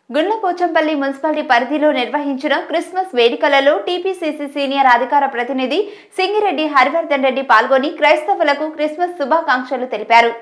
Gundlapochampally municipality పరిధిలో నిర్వహించిన Christmas వేడుకలలో TPCC senior అధికార ప్రతినిధి సింగిరెడ్డి హరివర్ధన్ రెడ్డి పాల్గొని క్రైస్తవులకు క్రిస్మస్ శుభాకాంక్షలు తెలిపారు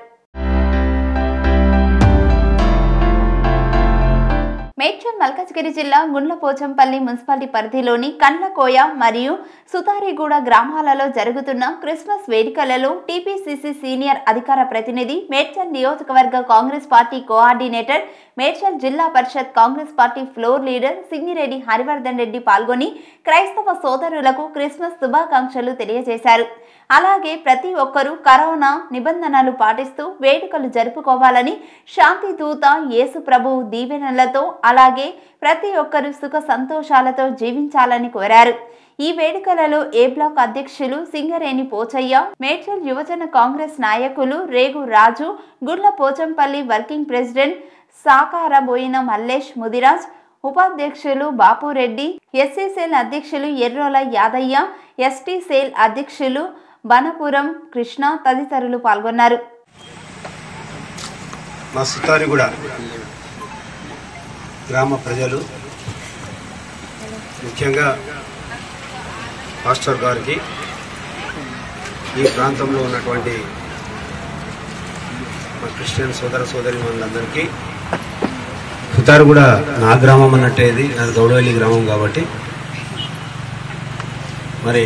మేడ్చల్ మల్కాజ్గిరి జిల్లా గుండ్లపోచంపల్లి మున్సిపాలిటీ పరిధిలోని కండ్లకోయ మరియు సుతారిగూడ గ్రామాలలో జరుగుతున్న క్రిస్మస్ వేడుకలలో టీపీసీసీ సీనియర్ అధికార ప్రతినిధి మేడ్చల్ నియోజకవర్గ కాంగ్రెస్ పార్టీ కోఆర్డినేటర్ మేడ్చల్ జిల్లా పరిషత్ Congress party floor leader Singireddy Harivardhan Reddy పాల్గొని క్రైస్తవ సోదరులకు క్రిస్మస్ శుభాకాంక్షలు తెలియజేశారు అలాగే ప్రతి ఒక్కరూ కరోనా నిబంధనలు పాటిస్తూ వేడుకలు జరుపుకోవాలని శాంతి దూత యేసు ప్రభు దీవెనలతో అలాగే ప్రతి ఒక్కరూ సుఖ సంతోషాలతో జీవించాలని కోరారు ఈ వేడుకలలో ఏ బ్లాక్ అధ్యక్షులు సింగరేణి పోచయ్య మేడ్చల్ యువజన కాంగ్రెస్ నాయకులు రేగు రాజు గుడ్ల పోచంపల్లి వర్కింగ్ ప్రెసిడెంట్ సాకారబోయిన మల్లేష్ ముదిరాజ్ ఉపాధ్యక్షులు బాపురెడ్డి ఎస్సీ సెల్ అధ్యక్షులు ఎర్రోల యాదయ్య ఎస్టీ సెల్ అధ్యక్షులు బనపురం కృష్ణ తదితరులు పాల్గొన్నారు మా సుతారిగూడ గ్రామ ప్రజలు ముఖ్యంగా మాస్టర్ గారికి ఈ ప్రాంతంలో ఉన్నటువంటి మా క్రిస్టియన్ సోదర సోదరి మనందరికీ సుతారిగూడ నా గ్రామం అన్నట్టే ఇది నాది గౌడవల్లి గ్రామం కాబట్టి మరి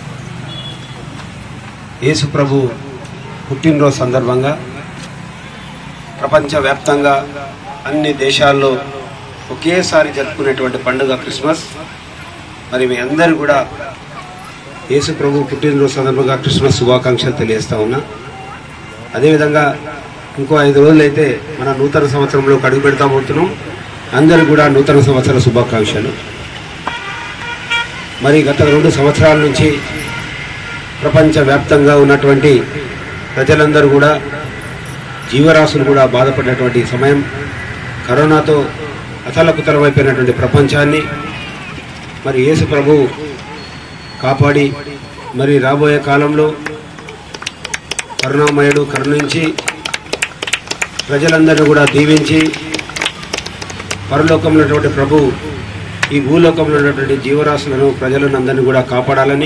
యేసు ప్రభు పుట్టినరోజు సందర్భంగా ప్రపంచవ్యాప్తంగా అన్ని దేశాల్లో ఒకేసారి జరుపుకునేటువంటి పండుగ క్రిస్మస్ మరి మీ అందరూ కూడా యేసు ప్రభు పుట్టినరోజు సందర్భంగా క్రిస్మస్ శుభాకాంక్షలు తెలియజేస్తా ఉన్నా అదేవిధంగా ఇంకో ఐదు రోజులు అయితే మన నూతన సంవత్సరంలో అడుగు పెడతా పోతున్నాం అందరూ కూడా నూతన సంవత్సర శుభాకాంక్షలు మరి గత రెండు సంవత్సరాల నుంచి ప్రపంచవ్యాప్తంగా ఉన్నటువంటి ప్రజలందరూ కూడా జీవరాశులు కూడా బాధపడినటువంటి సమయం కరోనాతో అతలకుతలమైపోయినటువంటి ప్రపంచాన్ని మరి యేసు ప్రభు కాపాడి మరి రాబోయే కాలంలో కరుణామయుడు కరుణించి ప్రజలందరినీ కూడా దీవించి పరలోకంలో ఉన్నటువంటి ప్రభు ఈ భూలోకంలో ఉన్నటువంటి జీవరాశులను ప్రజలను అందరినీ కూడా కాపాడాలని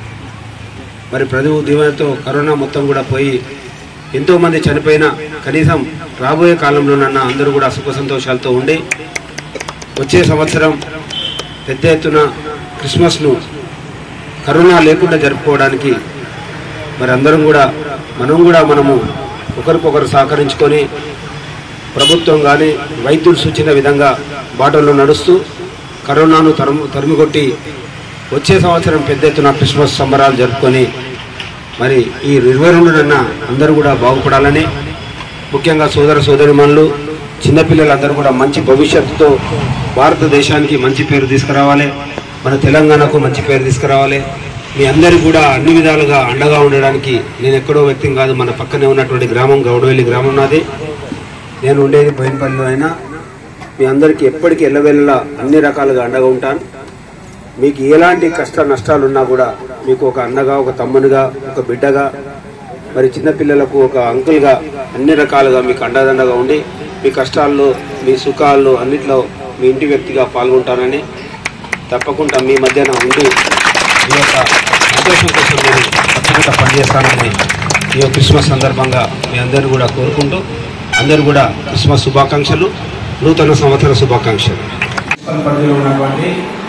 మరి ప్రభు దీవెనతో కరోనా మొత్తం కూడా పోయి ఎంతో మంది చనిపోయినా కనీసం రాబోయే కాలంలోనన్నా అందరూ కూడా సుఖ సంతోషాలతో ఉండి వచ్చే సంవత్సరం పెద్ద ఎత్తున క్రిస్మస్ను కరోనా లేకుండా జరుపుకోవడానికి మరి అందరం కూడా మనం కూడా మనము ఒకరికొకరు సహకరించుకొని ప్రభుత్వం కానీ వైద్యులు సూచించిన విధంగా బాటల్లో నడుస్తూ కరోనాను తరుము తరిమికొట్టి వచ్చే సంవత్సరం పెద్ద ఎత్తున క్రిస్మస్ సంబరాలు జరుపుకొని మరి ఈ ఇరవై రెండునన్న అందరూ కూడా బాగుపడాలని ముఖ్యంగా సోదర సోదరిమణులు చిన్నపిల్లలందరూ కూడా మంచి భవిష్యత్తుతో భారతదేశానికి మంచి పేరు తీసుకురావాలి మన తెలంగాణకు మంచి పేరు తీసుకురావాలి మీ అందరికీ కూడా అన్ని విధాలుగా అండగా ఉండడానికి నేను ఎక్కడో వ్యక్తిని కాదు మన పక్కనే ఉన్నటువంటి గ్రామం గౌడవెల్లి గ్రామం నాది నేను ఉండేది బోయినపల్లిలో అయినా మీ అందరికీ ఎప్పటికీ ఎల్లవెల్లా అన్ని రకాలుగా అండగా ఉంటాను మీకు ఎలాంటి కష్ట నష్టాలు ఉన్నా కూడా మీకు ఒక అన్నగా ఒక తమ్మునిగా ఒక బిడ్డగా మరి చిన్నపిల్లలకు ఒక అంకుల్గా అన్ని రకాలుగా మీకు అండదండగా ఉండి మీ కష్టాల్లో మీ సుఖాల్లో అన్నిట్లో మీ ఇంటి వ్యక్తిగా పాల్గొంటానని తప్పకుండా మీ మధ్యన ఉండి ఈ యొక్క సంతోషం కోసం నేను తప్పకుండా పనిచేస్తానని ఈ యొక్క క్రిస్మస్ సందర్భంగా మీ అందరిని కూడా కోరుకుంటూ అందరూ కూడా క్రిస్మస్ శుభాకాంక్షలు నూతన సంవత్సర శుభాకాంక్షలు పరిధిలో ఉన్నటువంటి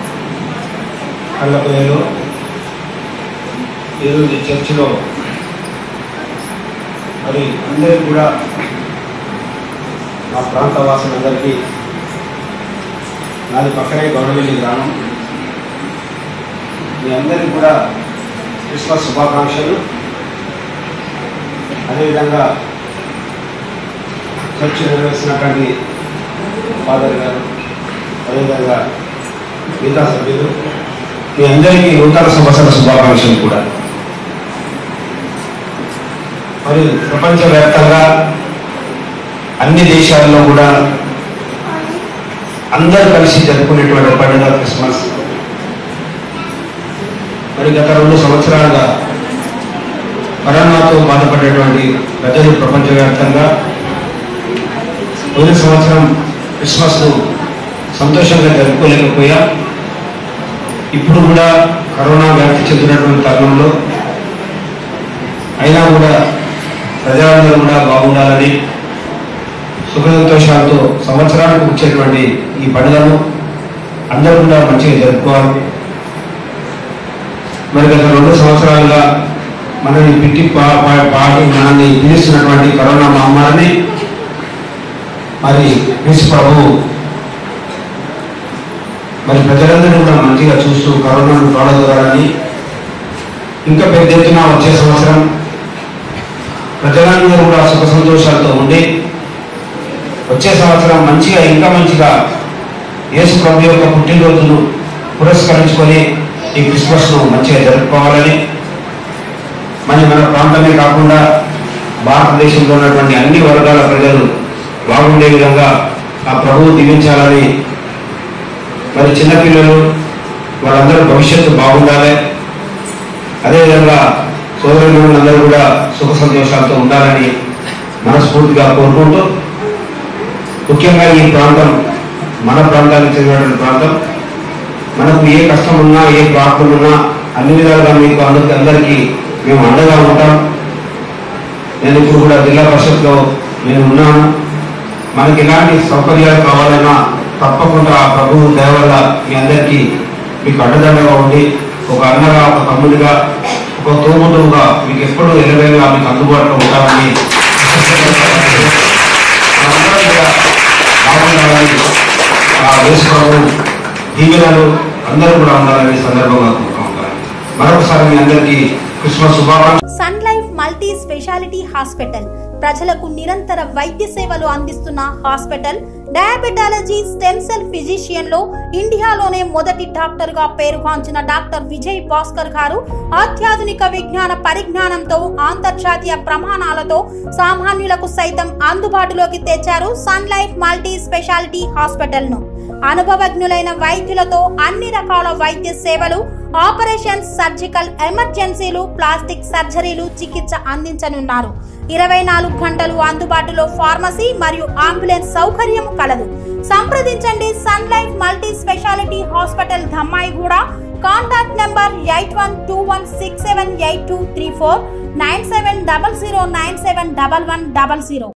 కళ్ళపల్లిలో ఈరోజు చర్చిలో మరి అందరికీ కూడా మా ప్రాంత వాసులందరికీ నాది పక్కనే గౌరవల్లి గ్రామం మీ అందరికీ కూడా క్రిస్మస్ శుభాకాంక్షలు అదేవిధంగా చర్చ్ నిర్వహిస్తున్నటువంటి ఫాదర్ గారు అదేవిధంగా మిగతా సభ్యులు మీ అందరికీ నూతన సంవత్సర శుభాకాంక్షలు కూడా మరి ప్రపంచవ్యాప్తంగా అన్ని దేశాల్లో కూడా అందరూ కలిసి జరుపుకునేటువంటి పండుగ క్రిస్మస్ మరి గత రెండు సంవత్సరాలుగా కరోనాతో బాధపడేటువంటి ప్రజలు ప్రపంచవ్యాప్తంగా పోయిన సంవత్సరం క్రిస్మస్ను సంతోషంగా జరుపుకోలేకపోయా ఇప్పుడు కూడా కరోనా వ్యాప్తి చెందినటువంటి తరుణంలో అయినా కూడా ప్రజలందరూ కూడా బాగుండాలని సుఖ సంతోషాలతో సంవత్సరానికి వచ్చేటువంటి ఈ పండుగను అందరూ కూడా మంచిగా జరుపుకోవాలి మరి గత రెండు సంవత్సరాలుగా మనల్ని పిట్టి పా- పా- పాటి మనల్ని పీడిస్తున్నటువంటి కరోనా మహమ్మారిని మరి క్రీస్తు ప్రభు మరి ప్రజలందరూ కూడా మంచిగా చూస్తూ కరోనాను పాడదోరాలని ఇంకా పెద్ద ఎత్తున వచ్చే సంవత్సరం ప్రజలందరూ కూడా సుఖ సంతోషాలతో ఉండి వచ్చే సంవత్సరం మంచిగా ఇంకా మంచిగా యేసు ప్రభు యొక్క పుట్టినరోజును పురస్కరించుకొని ఈ క్రిస్మస్ను మంచిగా జరుపుకోవాలని మరి మన ప్రాంతమే కాకుండా భారతదేశంలో ఉన్నటువంటి అన్ని వర్గాల ప్రజలు బాగుండే విధంగా ఆ ప్రభువు దీవించాలని మరి చిన్నపిల్లలు వాళ్ళందరూ భవిష్యత్తు బాగుండాలి అదేవిధంగా సోదరులు అందరూ కూడా సుఖ సంతోషాలతో ఉండాలని మనస్ఫూర్తిగా కోరుకుంటూ ముఖ్యంగా ఈ ప్రాంతం మన ప్రాంతానికి చెందినటువంటి ప్రాంతం మనకు ఏ కష్టం ఉన్నా ఏ ప్రాబ్లం ఉన్నా అన్ని విధాలుగా మీకు అందరికి అందరికీ మేము అండగా ఉంటాం నేను ఇప్పుడు కూడా జిల్లా పరిషత్లో నేను ఉన్నాను మనకి ఎలాంటి సౌకర్యాలు కావాలన్నా తప్పకుండా ఆ ప్రభువు దయ వల్ల మీ అందరికీ మీకు అండదండగా ఉండి ఒక అన్నగా ఒక తమ్ముడిగా ఒక తోముడుగా మీకు ఎప్పుడూ ఎలవేలా మీకు అందుబాటులో ఉంటామని మనందరం కూడా బాగుండాలని ఆ యేసు ప్రభు దీవెనలు అందరూ కూడా ఉండాలని ఈ సందర్భంగా కోరుకుంటున్నాను మరొకసారి మీ అందరికీ క్రిస్మస్ శుభాకాంక్షలు Sun Life multi speciality hospital ప్రజలకు నిరంతర వైద్య సేవలు అందిస్తున్న hospital diabetology stem cell physician లో ఇండియాలోనే మొదటి డాక్టర్ గా పేరుగాంచిన డాక్టర్ విజయ్ భాస్కర్ గారు అత్యాధునిక విజ్ఞాన పరిజ్ఞానంతో అంతర్జాతీయ ప్రమాణాలతో సామాన్యులకు సైతం అందుబాటులోకి తెచ్చారు Sun Life multi speciality hospital ను అనుభవజ్ఞులైన వైద్యులతో అన్ని రకాల వైద్య సేవలు ఆపరేషన్స్ సర్జికల్ ఎమర్జెన్సీలు ప్లాస్టిక్ సర్జరీలు చికిత్స అందించనున్నారు ఇరవై నాలుగు గంటలు అందుబాటులో ఫార్మసీ మరియు అంబులెన్స్ సౌకర్యం కలదు సంప్రదించండి Sun Life multi speciality hospital Dammaiguda contact number eight one two one six seven eight two three four nine seven double zero nine seven double one double zero